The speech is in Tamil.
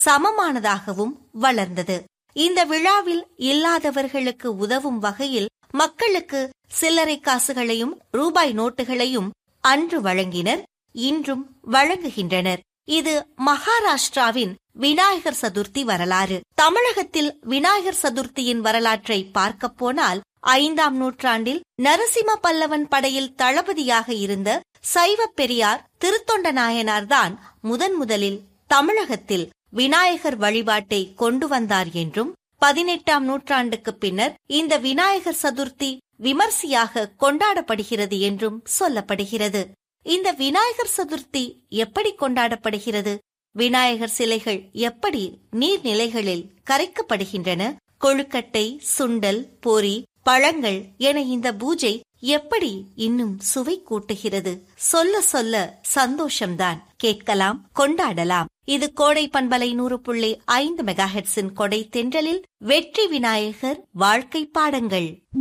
சமமானதாகவும் வளர்ந்தது இந்த விழாவில் இல்லாதவர்களுக்கு உதவும் வகையில் மக்களுக்கு சில்லறை காசுகளையும் ரூபாய் நோட்டுகளையும் அன்று வழங்கினர் இன்றும் வழங்குகின்றனர் இது மகாராஷ்டிராவின் விநாயகர் சதுர்த்தி வரலாறு தமிழகத்தில் விநாயகர் சதுர்த்தியின் வரலாற்றை பார்க்கப் போனால் ஐந்தாம் நூற்றாண்டில் நரசிம்ம பல்லவன் படையில் தளபதியாக இருந்த சைவ பெரியார் திருத்தொண்ட நாயனார்தான் முதன் முதலில் தமிழகத்தில் விநாயகர் வழிபாட்டை கொண்டு வந்தார் என்றும் பதினெட்டாம் நூற்றாண்டுக்கு பின்னர் இந்த விநாயகர் சதுர்த்தி விமர்சையாக கொண்டாடப்படுகிறது என்றும் சொல்லப்படுகிறது இந்த விநாயகர் சதுர்த்தி எப்படி கொண்டாடப்படுகிறது விநாயகர் சிலைகள் எப்படி நீர்நிலைகளில் கரைக்கப்படுகின்றன கொழுக்கட்டை சுண்டல் பொரி பழங்கள் என இந்த பூஜை எப்படி இன்னும் சுவை கூட்டுகிறது சொல்ல சொல்ல சந்தோஷம்தான் கேட்கலாம் கொண்டாடலாம் இது கோடை பண்பலை நூறு புள்ளி ஐந்து மெகாஹெட்ஸின் கொடை தென்றலில் வெற்றி விநாயகர் வாழ்க்கை பாடங்கள்